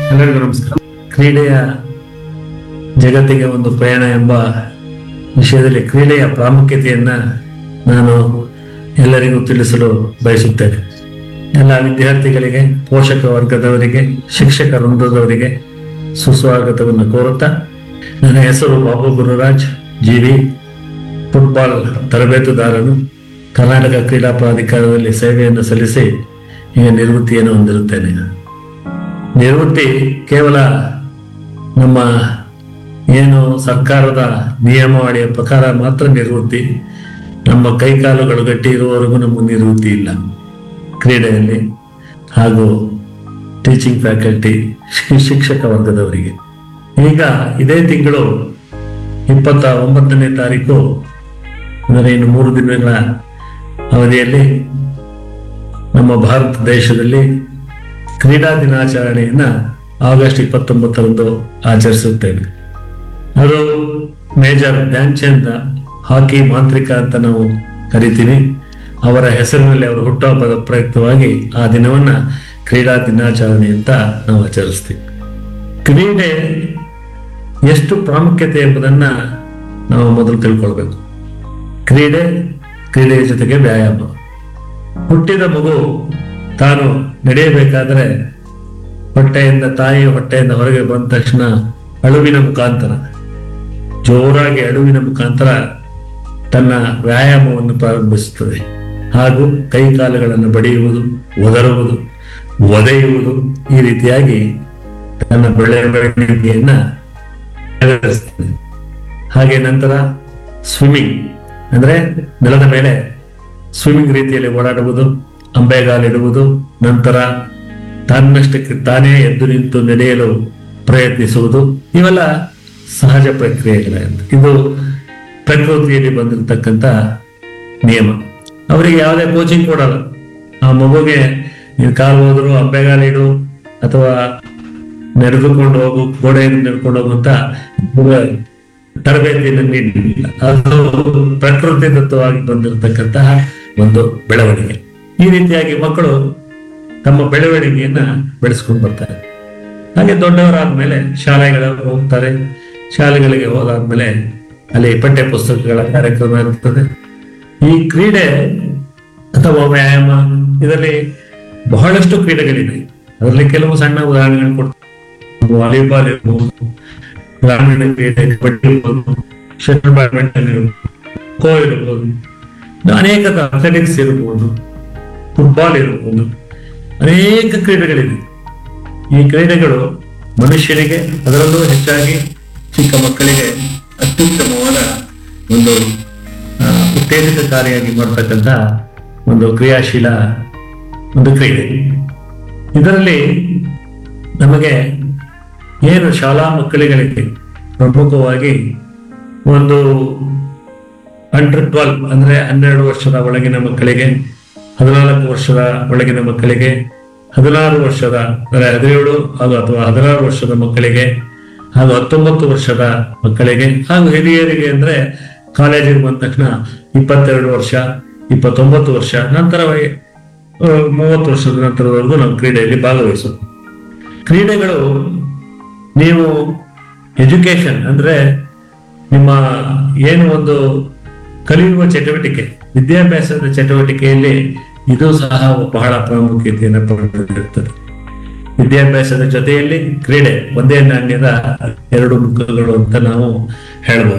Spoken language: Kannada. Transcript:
ಎಲ್ಲರಿಗೂ ನಮಸ್ಕಾರ ಕ್ರೀಡೆಯ ಜಗತ್ತಿಗೆ ಒಂದು ಪ್ರಯಾಣ ಎಂಬ ವಿಷಯದಲ್ಲಿ ಕ್ರೀಡೆಯ ಪ್ರಾಮುಖ್ಯತೆಯನ್ನ ನಾನು ಎಲ್ಲರಿಗೂ ತಿಳಿಸಲು ಬಯಸುತ್ತೇನೆ ಎಲ್ಲ ವಿದ್ಯಾರ್ಥಿಗಳಿಗೆ ಪೋಷಕ ವರ್ಗದವರಿಗೆ ಶಿಕ್ಷಕ ವೃಂದದವರಿಗೆ ಸುಸ್ವಾಗತವನ್ನು ಕೋರುತ್ತಾ ನನ್ನ ಹೆಸರು ಬಾಬು ಗುರುರಾಜ್ ಜಿವಿ ಫುಟ್ಬಾಲ್ ತರಬೇತುದಾರನು ಕರ್ನಾಟಕ ಕ್ರೀಡಾ ಪ್ರಾಧಿಕಾರದಲ್ಲಿ ಸೇವೆಯನ್ನು ಸಲ್ಲಿಸಿ ಈಗ ನಿವೃತ್ತಿಯನ್ನು ಹೊಂದಿರುತ್ತೇನೆ ನಿವೃತ್ತಿ ಕೇವಲ ನಮ್ಮ ಏನು ಸರ್ಕಾರದ ನಿಯಮಾವಳಿಯ ಪ್ರಕಾರ ಮಾತ್ರ ನಿವೃತ್ತಿ ನಮ್ಮ ಕೈಕಾಲುಗಳು ಗಟ್ಟಿ ಇರುವವರೆಗೂ ನಮ್ಮ ನಿವೃತ್ತಿ ಇಲ್ಲ ಕ್ರೀಡೆಯಲ್ಲಿ ಹಾಗೂ ಟೀಚಿಂಗ್ ಫ್ಯಾಕಲ್ಟಿ ಶಿಕ್ಷಕ ವರ್ಗದವರಿಗೆ ಈಗ ಇದೇ ತಿಂಗಳು ಇಪ್ಪತ್ತ ಒಂಬತ್ತನೇ ತಾರೀಕು ಅಂದರೆ ಇನ್ನು ಮೂರು ದಿನಗಳ ಅವಧಿಯಲ್ಲಿ ನಮ್ಮ ಭಾರತ ದೇಶದಲ್ಲಿ ಕ್ರೀಡಾ ದಿನಾಚರಣೆಯನ್ನ ಆಗಸ್ಟ್ ಇಪ್ಪತ್ತೊಂಬತ್ತರಂದು ಆಚರಿಸುತ್ತೇವೆ ಅದು ಮೇಜರ್ ಧ್ಯಾನ್ ಚಂದ್ ಹಾಕಿ ಮಾಂತ್ರಿಕ ಅಂತ ನಾವು ಕರಿತೀವಿ ಅವರ ಹೆಸರಿನಲ್ಲಿ ಅವರು ಹುಟ್ಟುಹಬ್ಬದ ಪ್ರಯುಕ್ತವಾಗಿ ಆ ದಿನವನ್ನ ಕ್ರೀಡಾ ದಿನಾಚರಣೆ ಅಂತ ನಾವು ಆಚರಿಸ್ತೀವಿ ಕ್ರೀಡೆ ಎಷ್ಟು ಪ್ರಾಮುಖ್ಯತೆ ಎಂಬುದನ್ನ ನಾವು ಮೊದಲು ತಿಳ್ಕೊಳ್ಬೇಕು ಕ್ರೀಡೆ ಕ್ರೀಡೆಯ ಜೊತೆಗೆ ವ್ಯಾಯಾಮ ಹುಟ್ಟಿದ ಮಗು ತಾನು ನಡೆಯಬೇಕಾದ್ರೆ ಹೊಟ್ಟೆಯಿಂದ ತಾಯಿ ಹೊಟ್ಟೆಯಿಂದ ಹೊರಗೆ ಬಂದ ತಕ್ಷಣ ಅಳುವಿನ ಮುಖಾಂತರ ಜೋರಾಗಿ ಅಳುವಿನ ಮುಖಾಂತರ ತನ್ನ ವ್ಯಾಯಾಮವನ್ನು ಪ್ರಾರಂಭಿಸುತ್ತದೆ ಹಾಗೂ ಕೈ ಕಾಲುಗಳನ್ನು ಬಡಿಯುವುದು ಒದರುವುದು ಒದೆಯುವುದು ಈ ರೀತಿಯಾಗಿ ತನ್ನ ಬೆಳವಣಿಗೆಯನ್ನ ನೆರವೇರಿಸ್ತದೆ ಹಾಗೆ ನಂತರ ಸ್ವಿಮ್ಮಿಂಗ್ ಅಂದ್ರೆ ನೆಲದ ಮೇಲೆ ಸ್ವಿಮ್ಮಿಂಗ್ ರೀತಿಯಲ್ಲಿ ಓಡಾಡುವುದು ಅಂಬೆಗಾಲಿಡುವುದು ನಂತರ ತನ್ನಷ್ಟಕ್ಕೆ ತಾನೇ ಎದ್ದು ನಿಂತು ನಡೆಯಲು ಪ್ರಯತ್ನಿಸುವುದು ಇವೆಲ್ಲ ಸಹಜ ಪ್ರಕ್ರಿಯೆಗಳೇ ಅಂತ ಇದು ಪ್ರಕೃತಿಯಲ್ಲಿ ಬಂದಿರತಕ್ಕಂತ ನಿಯಮ ಅವರಿಗೆ ಯಾವುದೇ ಕೋಚಿಂಗ್ ಕೊಡಲ್ಲ ಆ ಮಗುಗೆ ನೀವು ಕಾಲು ಹೋದ್ರು ಅಂಬೆಗಾಲಿಡು ಅಥವಾ ನಡೆದುಕೊಂಡು ಹೋಗು ಗೋಡೆಯನ್ನು ನಡ್ಕೊಂಡು ಹೋಗು ಅಂತ ತರಬೇತಿಯನ್ನು ನೀಡಲಿಲ್ಲ ಅದು ಪ್ರಕೃತಿ ದತ್ತವಾಗಿ ಬಂದಿರತಕ್ಕಂತಹ ಒಂದು ಬೆಳವಣಿಗೆ ಈ ರೀತಿಯಾಗಿ ಮಕ್ಕಳು ತಮ್ಮ ಬೆಳವಣಿಗೆಯನ್ನ ಬೆಳೆಸ್ಕೊಂಡು ಬರ್ತಾರೆ ಹಾಗೆ ದೊಡ್ಡವರಾದ್ಮೇಲೆ ಶಾಲೆಗಳಿಗೆ ಹೋಗ್ತಾರೆ ಶಾಲೆಗಳಿಗೆ ಹೋದಾದ್ಮೇಲೆ ಅಲ್ಲಿ ಪಠ್ಯ ಪುಸ್ತಕಗಳ ಕಾರ್ಯಕ್ರಮ ಇರುತ್ತದೆ ಈ ಕ್ರೀಡೆ ಅಥವಾ ವ್ಯಾಯಾಮ ಇದರಲ್ಲಿ ಬಹಳಷ್ಟು ಕ್ರೀಡೆಗಳಿದೆ ಅದರಲ್ಲಿ ಕೆಲವು ಸಣ್ಣ ಉದಾಹರಣೆಗಳು ಕೊಡ್ತಾರೆ ವಾಲಿಬಾಲ್ ಇರ್ಬೋದು ಗ್ರಾಮೀಣ ಕ್ರೀಡೆ ಕಬಡ್ಡಿ ಇರ್ಬೋದು ಶಟಲ್ ಬ್ಯಾಡ್ಮಿಂಟನ್ ಇರ್ಬೋದು ಖೋ ಇರ್ಬೋದು ಇನ್ನು ಅನೇಕ ಅಥ್ಲೆಟಿಕ್ಸ್ ಇರ್ಬೋದು ಫುಟ್ಬಾಲ್ ಇರ್ಬೋದು ಅನೇಕ ಕ್ರೀಡೆಗಳಿವೆ ಈ ಕ್ರೀಡೆಗಳು ಮನುಷ್ಯನಿಗೆ ಅದರಲ್ಲೂ ಹೆಚ್ಚಾಗಿ ಚಿಕ್ಕ ಮಕ್ಕಳಿಗೆ ಅತ್ಯುತ್ತಮವಾದ ಒಂದು ಆ, ಉತ್ತೇಜಕಕಾರಿಯಾಗಿ ಮಾಡತಕ್ಕಂಥ ಒಂದು ಕ್ರಿಯಾಶೀಲ ಒಂದು ಕ್ರೀಡೆ ಇದರಲ್ಲಿ ನಮಗೆ ಏನು ಶಾಲಾ ಮಕ್ಕಳಿಗಳಿಗೆ ಪ್ರಮುಖವಾಗಿ ಒಂದು ಅಂಡರ್ ಟ್ವೆಲ್ವ್ ಅಂದ್ರೆ ಹನ್ನೆರಡು ವರ್ಷದ ಒಳಗಿನ ಮಕ್ಕಳಿಗೆ ಹದಿನಾಲ್ಕು ವರ್ಷದ ಒಳಗಿನ ಮಕ್ಕಳಿಗೆ ಹದಿನಾರು ವರ್ಷದ ಅಂದರೆ ಹದಿನೇಳು ಹಾಗೂ ಅಥವಾ ಹದಿನಾರು ವರ್ಷದ ಮಕ್ಕಳಿಗೆ ಹಾಗೂ ಹತ್ತೊಂಬತ್ತು ವರ್ಷದ ಮಕ್ಕಳಿಗೆ ಹಾಗೂ ಹಿರಿಯರಿಗೆ ಅಂದ್ರೆ ಕಾಲೇಜಿಗೆ ಬಂದ ತಕ್ಷಣ ಇಪ್ಪತ್ತೆರಡು ವರ್ಷ ಇಪ್ಪತ್ತೊಂಬತ್ತು ವರ್ಷ ನಂತರ ವಯ- ಆ, ಮೂವತ್ತು ವರ್ಷದ ನಂತರದವರೆಗೂ ನಾವು ಕ್ರೀಡೆಯಲ್ಲಿ ಭಾಗವಹಿಸೋದು ಕ್ರೀಡೆಗಳು ನೀವು ಎಜುಕೇಶನ್ ಅಂದ್ರೆ ನಿಮ್ಮ ಏನು ಒಂದು ಕಲಿಯುವ ಚಟುವಟಿಕೆ ವಿದ್ಯಾಭ್ಯಾಸದ ಚಟುವಟಿಕೆಯಲ್ಲಿ ಇದು ಸಹ ಬಹಳ ಪ್ರಾಮುಖ್ಯತೆಯನ್ನು ಪಡೆದಿರುತ್ತದೆ ವಿದ್ಯಾಭ್ಯಾಸದ ಜೊತೆಯಲ್ಲಿ ಕ್ರೀಡೆ ಒಂದೇ ನಾಣ್ಯದ ಎರಡು ಮುಖಗಳು ಅಂತ ನಾವು ಹೇಳ್ಬೋದು